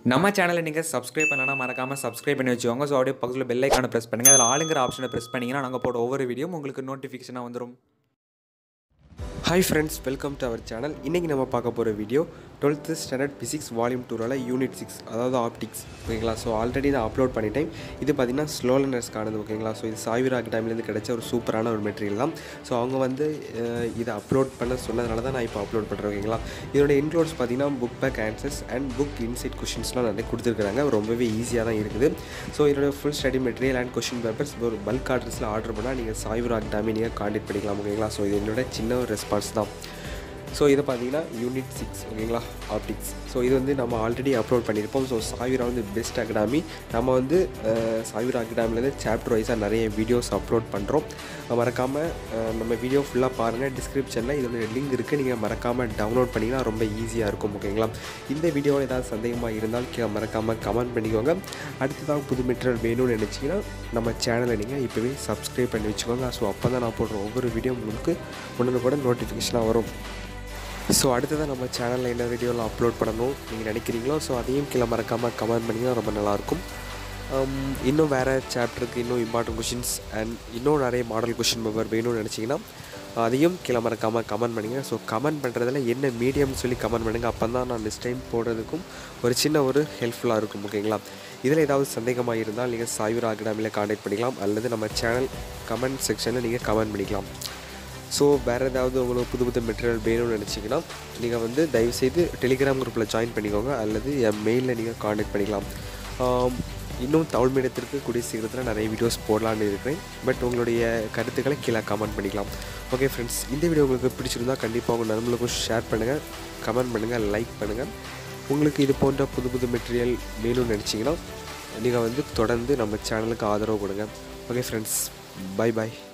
நம்ம சேனலை நீங்கள் சப்ஸ்கிரைப் பண்ணலன்னா மறக்காமல் சப்ஸ்கிரைப் பண்ணி வச்சுக்கோங்க ஸோ அப்படியே பக்கத்தில் பெல் ஐக்கானை ப்ரெஸ் பண்ணுங்கள் அதில் ஆளுங்கிற ஆப்ஷனை ப்ரெஸ் பண்ணிங்கன்னா நாங்கள் போட ஒவ்வொரு வீடியோ உங்களுக்கு நோட்டிஃபிகேஷனாக வந்துடும் hi friends welcome to our channel இன்றைக்கி நம்ம பார்க்க போகிற video twelfth standard physics volume டூரால் யூனிட் சிக்ஸ் அதாவது ஆப்டிக்ஸ் ஓகேங்களா ஸோ ஆல்ரெடி நான் அப்லோட் பண்ணிட்டேன் இது பார்த்திங்கன்னா ஸ்லோ லேர்னர்ஸ்க்கானது ஓகேங்களா ஸோ இது சாய்விரா அகாடமிலேருந்து கிடைச்ச ஒரு சூப்பரான ஒரு மெட்டீரியல் தான் ஸோ அவங்க வந்து அஹ், இதை அப்லோட் பண்ண சொன்னதுனால தான் நான் இப்போ அப்லோட் பண்ணுறேன் ஓகேங்களா இதோட இன்க்ளோட்ஸ் பார்த்தீங்கன்னா book back answers and book inside கொஷின்ஸ்லாம் நிறைய கொடுத்துருக்காங்க ரொம்பவே ஈஸியாக தான் இருக்குது ஸோ இதோட full study material and question papers ஒரு பல்க் ஆர்டர்ஸில் ஆர்டர் பண்ணால் நீங்கள் சாய்விரா அகாடமி நீங்கள் காண்டாக்ட் பண்ணிக்கலாம் ஓகேங்களா ஸோ இது என்னோட சின்ன ஒரு ரெஸ்பான்ஸ் தான் ஸோ இதை பார்த்தீங்கன்னா யூனிட் சிக்ஸ் ஓகேங்களா ஆப்டிக்ஸ் ஸோ இது வந்து நம்ம ஆல்ரெடி அப்லோட் பண்ணியிருப்போம் ஸோ சாவிரா வந்து பெஸ்ட் அகாடமி நம்ம வந்து அஹ், சாவிரா அகாடமிலேருந்து சாப்டர் வைஸாக நிறைய வீடியோஸ் அப்லோட் பண்ணுறோம் மறக்காமல் நம்ம வீடியோ ஃபுல்லாக பாருங்கள் டிஸ்கிரிப்ஷனில் இதோட லிங்க் இருக்குது நீங்கள் மறக்காமல் டவுன்லோட் பண்ணிங்கன்னா ரொம்ப ஈஸியாக இருக்கும் ஓகேங்களா இந்த வீடியோவில் ஏதாவது சந்தேகமாக இருந்தால் கீழே மறக்காமல் கமெண்ட் பண்ணிக்கோங்க அடுத்ததாக புது மெட்டீரியல் வேணும்னு நினச்சிங்கன்னா நம்ம சேனலை நீங்கள் இப்போவே சப்ஸ்கிரைப் பண்ணி வச்சுக்கோங்க ஸோ அப்போ தான் நான் போடுற ஒவ்வொரு வீடியோ உங்களுக்கு ஒன்று கூட நோட்டிஃபிகேஷனாக வரும் ஸோ அடுத்ததாக நம்ம சேனலில் என்ன வீடியோவில் அப்லோட் பண்ணணும் நீங்கள் நினைக்கிறீங்களோ ஸோ அதையும் கீழே மறக்காமல் கமெண்ட் பண்ணிங்கன்னா ரொம்ப நல்லாயிருக்கும் Um, இன்னும் வேறு சாப்டருக்கு இன்னும் இம்பார்ட்டன்ட் கொஷின்ஸ் அண்ட் இன்னும் நிறைய மாடல் கொஷின் பேப்பர் வேணும்னு நினச்சிங்கன்னா அதையும் கீழே மறக்காமல் கமெண்ட் பண்ணுங்கள் ஸோ கமெண்ட் பண்ணுறதுல என்ன மீடியம்னு சொல்லி கமெண்ட் பண்ணுங்கள் அப்போ தான் நான் நெக்ஸ்ட் டைம் போடுறதுக்கும் ஒரு சின்ன ஒரு ஹெல்ப்ஃபுல்லாக இருக்கும் ஓகேங்களா இதில் ஏதாவது சந்தேகமாக இருந்தால் நீங்கள் சாய்வரா அகாடமியில் காண்டாக்ட் பண்ணிக்கலாம் அல்லது நம்ம சேனல் கமெண்ட் செக்ஷனில் நீங்கள் கமெண்ட் பண்ணிக்கலாம் ஸோ வேறு ஏதாவது உங்களுக்கு புது புது மெட்டீரியல் வேணும்னு நினச்சிங்கன்னா நீங்கள் வந்து தயவுசெய்து டெலிகிராம் குரூப்பில் ஜாயின் பண்ணிக்கோங்க அல்லது என் மெயிலில் நீங்கள் காண்டாக்ட் பண்ணிக்கலாம் ஆம், இன்னும் தமிழ் மீடியத்திற்கு கூடிய சீக்கிரத்தில் நிறைய வீடியோஸ் போடலான்னு இருக்கிறேன் பட் உங்களுடைய கருத்துக்களை கீழே கமெண்ட் பண்ணிக்கலாம் ஓகே ஃப்ரெண்ட்ஸ் இந்த வீடியோ உங்களுக்கு பிடிச்சிருந்தா கண்டிப்பாக உங்கள் நண்பர்களுக்கும் ஷேர் பண்ணுங்கள் கமெண்ட் பண்ணுங்கள் லைக் பண்ணுங்கள் உங்களுக்கு இது போன்ற புது புது மெட்டீரியல் வேணும்னு நினச்சிங்கன்னா நீங்கள் வந்து தொடர்ந்து நம்ம சேனலுக்கு ஆதரவு கொடுங்க ஓகே ஃப்ரெண்ட்ஸ் பை பாய்